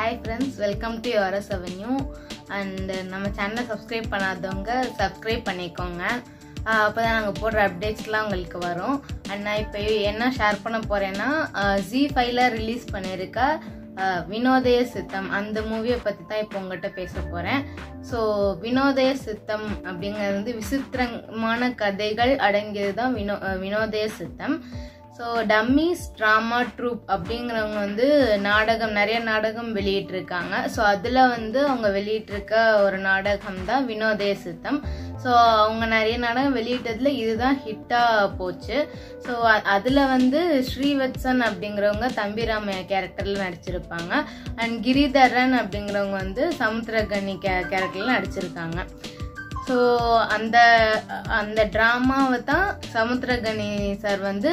hi friends welcome to Yours Avenue and நம்ம சேனலை subscribe பண்ணாதவங்க சப்ஸ்கிரைப் பண்ணிக்கோங்க அப்போ தான் நாங்கள் போடுற அப்டேட்ஸ்லாம் உங்களுக்கு வரும் அண்ட் நான் இப்போ என்ன ஷேர் பண்ண போகிறேன்னா ஜி ஃபைவ்ல ரிலீஸ் பண்ணியிருக்க அஹ், வினோதய சித்தம் அந்த மூவியை பற்றி தான் இப்போ உங்கள்கிட்ட பேச போகிறேன் ஸோ வினோதய சித்தம் அப்படிங்கிறது வந்து விசித்திரமான கதைகள் அடங்கியது தான் வினோ அஹ், வினோதய சித்தம் ஸோ டம்மிஸ் ட்ராமா ட்ரூப் அப்படிங்கிறவங்க வந்து நாடகம் நிறைய நாடகம் வெளியிட்டிருக்காங்க ஸோ அதில் வந்து அவங்க வெளியிட்டிருக்க ஒரு நாடகம் தான் வினோதய சித்தம் ஸோ அவங்க நிறைய நாடகம் வெளியிட்டதில் இதுதான் ஹிட்டாக போச்சு ஸோ அதில் வந்து ஸ்ரீவத்சன் அப்படிங்கிறவங்க தம்பிராமையா கேரக்டரில் நடிச்சிருப்பாங்க அண்ட் கிரிதரன் அப்படிங்கிறவங்க வந்து சமுத்திரகனி கே கேரக்டரில் நடிச்சிருக்காங்க ஸோ அந்த அந்த ட்ராமாவை தான் சமுத்திரகனி சார் வந்து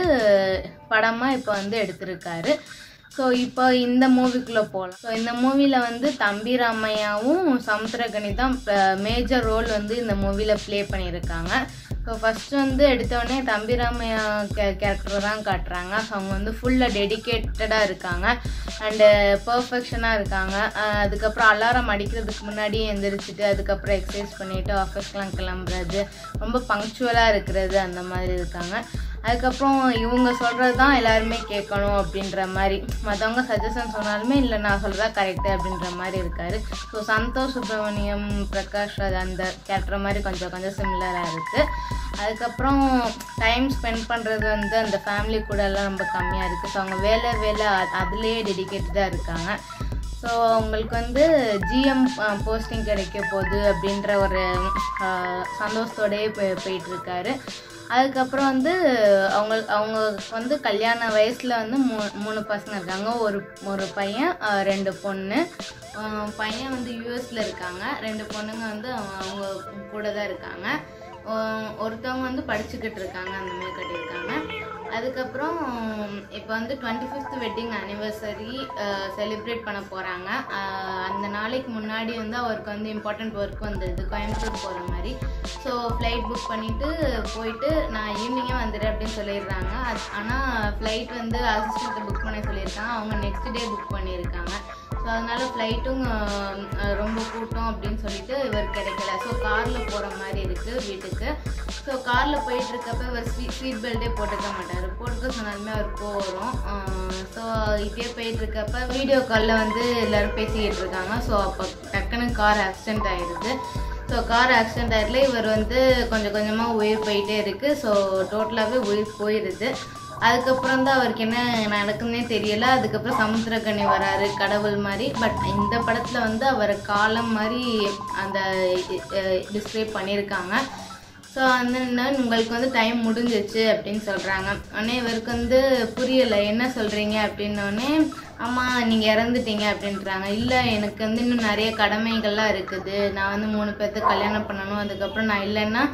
படமாக இப்போ வந்து எடுத்திருக்காரு ஸோ இப்போ இந்த மூவிக்குள்ளே போகலாம் ஸோ இந்த மூவியில் வந்து தம்பி ராமையாவும் சமுத்திரகனி தான் மேஜர் ரோல் வந்து இந்த மூவியில் ப்ளே பண்ணியிருக்காங்க ஸோ ஃபஸ்ட்டு வந்து எடுத்தோடனே தம்பி ராமையா கே கேரக்டர் தான் காட்டுறாங்க ஸோ அவங்க வந்து ஃபுல்லாக டெடிக்கேட்டடாக இருக்காங்க அண்டு பர்ஃபெக்ஷனாக இருக்காங்க அஹ் அதுக்கப்புறம் அலாரம் அடிக்கிறதுக்கு முன்னாடியே எந்திரிச்சிட்டு அதுக்கப்புறம் எக்ஸசைஸ் பண்ணிவிட்டு ஆஃபீஸ்க்கெலாம் கிளம்புறது ரொம்ப பங்க்சுவலாக இருக்கிறது அந்த மாதிரி இருக்காங்க அதுக்கப்புறம் இவங்க சொல்கிறது தான் எல்லாருமே கேட்கணும் அப்படின்ற மாதிரி மற்றவங்க சஜஷன் சொன்னாலுமே இல்லை நான் சொல்கிறதா கரெக்டு அப்படின்ற மாதிரி இருக்காரு ஸோ சந்தோஷ் சுப்ரமணியம் பிரகாஷ் ராஜ் அந்த கேரக்டர் மாதிரி கொஞ்சம் கொஞ்சம் சிமிலராக இருக்குது அதுக்கப்புறம் டைம் ஸ்பெண்ட் பண்ணுறது வந்து அந்த ஃபேமிலி கூட எல்லாம் ரொம்ப கம்மியாக இருக்குது ஸோ அவங்க வேலை வேலை அ- அதுலேயே டெடிக்கேட்டடாக இருக்காங்க ஸோ உங்களுக்கு வந்து ஜிஎம் போஸ்டிங் கிடைக்க போகுது அப்படின்ற ஒரு அஹ், சந்தோஷத்தோடயே போய் போயிட்டுருக்காரு அதுக்கப்புறம் வந்து அவங்க அவங்க வந்து கல்யாண வயசில் வந்து மூ மூணு பசங்க இருக்காங்க ஒரு ஒரு பையன் அஹ், ரெண்டு பொண்ணு அஹ், பையன் வந்து யூஎஸில் இருக்காங்க ரெண்டு பொண்ணுங்க வந்து அவங்க அவங்க கூட தான் இருக்காங்க அஹ், ஒருத்தவங்க வந்து படிச்சுக்கிட்டு இருக்காங்க அந்த மாதிரி கட்டியிருக்காங்க அதுக்கப்புறம் இப்போ வந்து twenty fifth wedding anniversary celebrate பண்ண போகிறாங்க அந்த நாளைக்கு முன்னாடி வந்து அவருக்கு வந்து இம்பார்ட்டண்ட் ஒர்க் வந்தது கோயம்புத்தூர் போகிற மாதிரி ஸோ ஃப்ளைட் புக் பண்ணிவிட்டு போயிட்டு நான் ஈவினிங்கே வந்துடுறேன் அப்படின்னு சொல்லிடுறாங்க அது ஆனால் ஃப்ளைட் வந்து அசிஸ்டண்ட்டை புக் பண்ண சொல்லியிருக்காங்க அவங்க நெக்ஸ்ட் டே புக் பண்ணியிருக்காங்க ஸோ அதனால ஃப்ளைட்டும் ரொம்ப கூட்டம் அப்படின்னு சொல்லிட்டு இவர் கிடைக்கல ஸோ காரில் போகிற மாதிரி இருக்குது வீட்டுக்கு ஸோ காரில் போயிட்டு இருக்கப்ப இவர் சீட் சீட் பெல்ட்டே போட்டுக்க மாட்டார் போட்டுக்க சொன்னாலுமே அவர் போகிறோம் ஸோ இப்படியே போயிட்டு இருக்கப்ப வீடியோ காலில் வந்து எல்லோரும் பேசிக்கிட்டு இருக்காங்க ஸோ அப்போ டக்குன்னு கார் ஆக்சிடென்ட் ஆயிடுது ஸோ கார் ஆக்சிடென்ட் ஆயிடல இவர் வந்து கொஞ்சம் கொஞ்சமாக உயிர் போயிட்டே இருக்குது ஸோ டோட்டலாகவே உயிர் போயிடுது அதுக்கப்புறம் தான் அவருக்கு என்ன நடக்குதுன்னே தெரியல அதுக்கப்புறம் சமுத்திரக்கனி வராரு கடவுள் மாதிரி பட் இந்த படத்தில் வந்து அவர் காலம் மாதிரி அந்த டிஸ்கிரைப் பண்ணியிருக்காங்க ஸோ அந்த நாள் உங்களுக்கு வந்து டைம் முடிஞ்சிச்சு அப்படின்னு சொல்கிறாங்க உடனே இவருக்கு வந்து புரியலை என்ன சொல்கிறீங்க அப்படின்னோடனே ஆமாம் நீங்கள் இறந்துட்டீங்க அப்படின்றாங்க இல்லை எனக்கு வந்து இன்னும் நிறைய கடமைகள்லாம் இருக்குது நான் வந்து மூணு பேர்த்துக்கு கல்யாணம் பண்ணணும் அதுக்கப்புறம் நான் இல்லைன்னா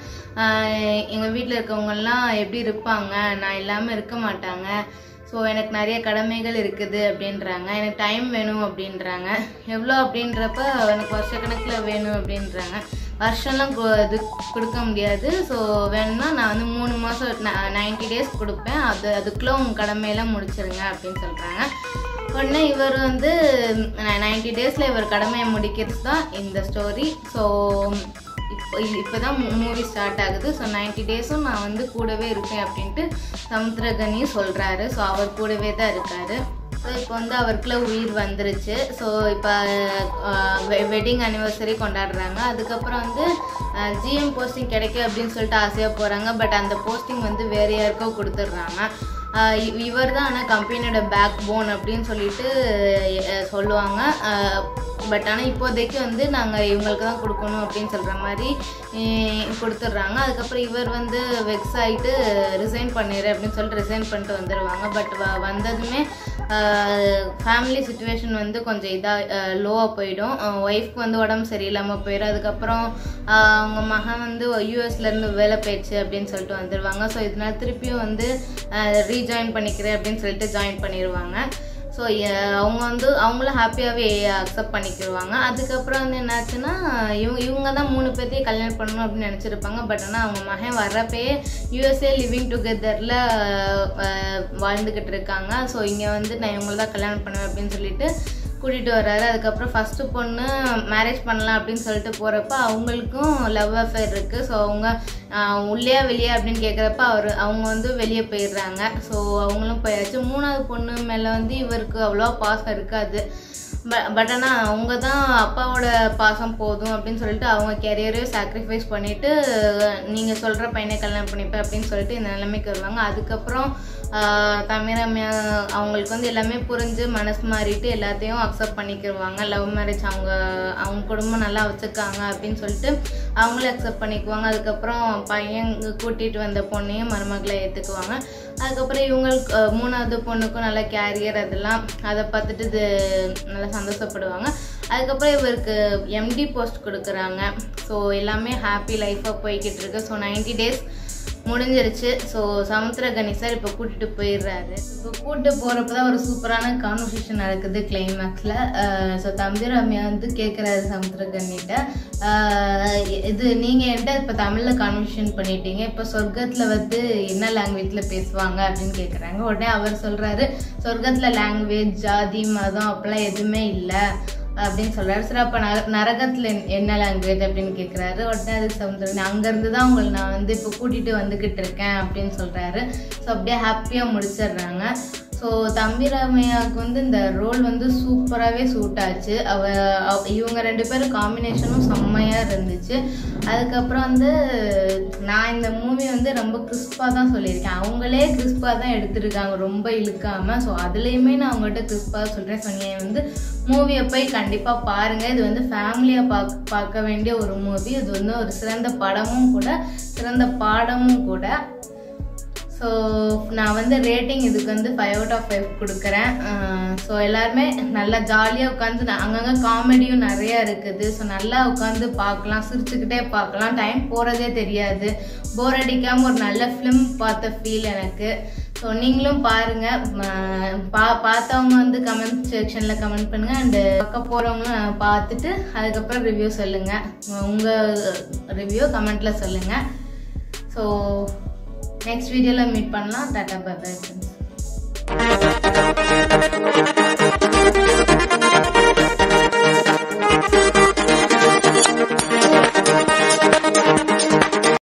எங்கள் வீட்டில் இருக்கவங்கெல்லாம் எப்படி இருப்பாங்க நான் இல்லாமல் இருக்க மாட்டாங்க ஸோ எனக்கு நிறைய கடமைகள் இருக்குது அப்படின்றாங்க எனக்கு டைம் வேணும் அப்படின்றாங்க எவ்வளோ அப்படின்றப்ப எனக்கு வருஷக்கணக்கில் வேணும் அப்படின்றாங்க வருஷம்லாம் கு- இது கொடுக்க முடியாது ஸோ வேணும்னா நான் வந்து மூணு மாதம் நைன்டி டேஸ் கொடுப்பேன் அது அதுக்குள்ளே உங்கள் கடமையெல்லாம் முடிச்சிருங்க அப்படின்னு சொல்கிறாங்க உடனே இவர் வந்து நைன்டி டேஸில் இவர் கடமையை முடிக்கிறது தான் இந்த ஸ்டோரி ஸோ இப்போ இப்போ தான் மூவி ஸ்டார்ட் ஆகுது ஸோ நைன்டி டேஸும் நான் வந்து கூடவே இருப்பேன் அப்படின்ட்டு சமுத்திரகனியும் சொல்கிறாரு ஸோ அவர் கூடவே தான் இருக்காரு ஸோ இப்போ வந்து அவருக்குள்ள உயிர் வந்துருச்சு ஸோ இப்போ வெட்டிங் அனிவர்சரி கொண்டாடுறாங்க அதுக்கப்புறம் வந்து ஜிஎம் போஸ்டிங் கிடைக்கும் அப்படின்னு சொல்லிட்டு ஆசையாக போகிறாங்க பட் அந்த போஸ்டிங் வந்து வேறு யாருக்கோ கொடுத்துட்றாங்க இவர் தான் ஆனால் கம்பெனியோட பேக் போன் அப்படின்னு சொல்லிட்டு அஹ், சொல்லுவாங்க பட் ஆனால் இப்போதைக்கு வந்து நாங்கள் இவங்களுக்கு தான் கொடுக்கணும் அப்படின்னு சொல்கிற மாதிரி அஹ், கொடுத்துட்றாங்க அதுக்கப்புறம் இவர் வந்து வெக்ஸ் ஆகிட்டு ரிசைன் பண்ணிடு அப்படின்னு சொல்லிட்டு ரிசைன் பண்ணிட்டு வந்துடுவாங்க பட் வந்ததுமே ஃபேமிலி சுச்சுவேஷன் வந்து கொஞ்சம் இதாக லோவாக போயிடும் ஒய்ஃப்க்கு வந்து உடம்பு சரியில்லாமல் போயிடும் அதுக்கப்புறம் ஆஹ் அவங்க மகன் வந்து யூஎஸ்லேருந்து வேலை போயிடுச்சு அப்படின்னு சொல்லிட்டு வந்துடுவாங்க ஸோ இதனால திருப்பியும் வந்து ரீஜாயின் பண்ணிக்கிறேன் அப்படின்னு சொல்லிட்டு ஜாயின் பண்ணிடுவாங்க ஸோ அவங்க வந்து அவங்களும் ஹாப்பியாகவே அக்செப்ட் பண்ணிக்கிடுவாங்க அதுக்கப்புறம் வந்து என்னாச்சுன்னா இவங்க இவங்க தான் மூணு பேர்த்தையும் கல்யாணம் பண்ணணும் அப்படின்னு நினச்சிருப்பாங்க பட் ஆனால் அவங்க மகன் வர்றப்பயே யூஎஸ்ஏ லிவிங் டுகெதரில் வாழ்ந்துக்கிட்டு இருக்காங்க ஸோ இங்கே வந்து நான் இவங்கள தான் கல்யாணம் பண்ணுவேன் அப்படின்னு சொல்லிட்டு கூட்டிகிட்டு வர்றாரு அதுக்கப்புறம் ஃபஸ்ட்டு பொண்ணு மேரேஜ் பண்ணலாம் அப்படின்னு சொல்லிட்டு போகிறப்ப அவங்களுக்கும் லவ் அஃபேர் இருக்குது ஸோ அவங்க ஆஹ், உள்ளேயா வெளியே அப்படின்னு கேட்குறப்ப அவர் அவங்க வந்து வெளியே போயிடுறாங்க ஸோ அவங்களும் போயாச்சு மூணாவது பொண்ணு மேலே வந்து இவருக்கு அவ்வளோவா பாசம் இருக்காது பட் ஆனால் அவங்க தான் அப்பாவோட பாசம் போதும் அப்படின்னு சொல்லிட்டு அவங்க கெரியரே சாக்ரிஃபைஸ் பண்ணிவிட்டு நீங்கள் சொல்கிற பையனை கல்யாணம் பண்ணிப்பேன் அப்படின்னு சொல்லிட்டு இந்த நிலைமைக்கு வருவாங்க அதுக்கப்புறம் ஆஹ், தமிழம்யா அவங்களுக்கு வந்து எல்லாமே புரிஞ்சு மனசு மாறிட்டு எல்லாத்தையும் அக்செப்ட் பண்ணிக்கிடுவாங்க லவ் மேரேஜ் அவங்க அவங்க குடும்பம் நல்லா வச்சுருக்காங்க அப்படின்னு சொல்லிட்டு அவங்களும் அக்செப்ட் பண்ணிக்குவாங்க அதுக்கப்புறம் பையன் கூட்டிகிட்டு வந்த பொண்ணையும் மருமகளை ஏற்றுக்குவாங்க அதுக்கப்புறம் இவங்களுக்கு அஹ், மூணாவது பொண்ணுக்கும் நல்ல கேரியர் அதெல்லாம் அதை பார்த்துட்டு இது நல்லா சந்தோஷப்படுவாங்க அதுக்கப்புறம் இவருக்கு எம்டி போஸ்ட் கொடுக்குறாங்க ஸோ எல்லாமே ஹாப்பி லைஃபாக போய்கிட்டு இருக்கு ஸோ 90 டேஸ் முடிஞ்சிருச்சு ஸோ சமுத்திரகனி சார் இப்போ கூட்டிட்டு போயிடுறாரு இப்போ கூட்டிட்டு போகிறப்ப தான் ஒரு சூப்பரான கான்வர்சேஷன் நடக்குது கிளைமேக்ஸில் ஸோ தம்பி ரம்யா வந்து கேட்குறாரு சமுத்திரகனிட்ட ஆஹ் இது நீங்கள் என்கிட்ட இப்போ தமிழில் கான்வர்சேஷன் பண்ணிட்டீங்க இப்போ சொர்க்கத்தில் வந்து என்ன லாங்குவேஜில் பேசுவாங்க அப்படின்னு கேட்குறாங்க உடனே அவர் சொல்கிறாரு சொர்க்கத்தில் லாங்குவேஜ் ஜாதி மதம் அப்பெல்லாம் எதுவுமே இல்லை அப்படின்னு சொல்றாரு சரி அப்போ நர நரகத்தில் என்- என்ன லாங்குவேஜ் அப்படின்னு கேட்குறாரு உடனே அதுக்கு சமுத்திரம் அங்கேருந்து தான் உங்களை நான் வந்து இப்போ கூட்டிகிட்டு வந்துக்கிட்டு இருக்கேன் அப்படின்னு சொல்கிறாரு ஸோ அப்படியே ஹாப்பியாக முடிச்சிடுறாங்க ஸோ தம்பி ராமையாவுக்கு வந்து இந்த ரோல் வந்து சூப்பராகவே சூட் ஆச்சு அவ அவ- இவங்க ரெண்டு பேரும் காம்பினேஷனும் செம்மையாக இருந்துச்சு அதுக்கப்புறம் வந்து நான் இந்த மூவி வந்து ரொம்ப கிறிஸ்பாக தான் சொல்லியிருக்கேன் அவங்களே கிறிஸ்பாக தான் எடுத்திருக்காங்க ரொம்ப இழுக்காமல் ஸோ அதுலேயுமே நான் அவங்ககிட்ட கிறிஸ்பாக சொல்கிறேன் ஸோ நீங்கள் வந்து மூவியை போய் கண்டிப்பாக பாருங்கள் இது வந்து ஃபேமிலியாக பார்க்க பார்க்க வேண்டிய ஒரு மூவி இது வந்து ஒரு சிறந்த படமும் கூட சிறந்த பாடமும் கூட ஸோ நான் வந்து ரேட்டிங் இதுக்கு வந்து ஃபைவ் அவுட் ஆஃப் ஃபைவ் கொடுக்குறேன் ஸோ எல்லாருமே நல்லா ஜாலியாக உட்காந்து அங்கங்கே காமெடியும் நிறையா இருக்குது ஸோ நல்லா உட்காந்து பார்க்கலாம் சிரிச்சுக்கிட்டே பார்க்கலாம் டைம் போகிறதே தெரியாது போர் அடிக்காமல் ஒரு நல்ல ஃபிலிம் பார்த்த ஃபீல் எனக்கு ஸோ நீங்களும் பாருங்கள் பா பார்த்தவங்க வந்து கமெண்ட் செக்ஷனில் கமெண்ட் பண்ணுங்கள் அண்டு பார்க்க போகிறவங்களும் பார்த்துட்டு அதுக்கப்புறம் ரிவ்யூ சொல்லுங்கள் உங்கள் ரிவ்யூ கமெண்ட்டில் சொல்லுங்கள் ஸோ நெக்ஸ்ட் வீடியோவில் மீட் பண்ணலாம் டாட்டா பை பை ஃப்ரெண்ட்ஸ்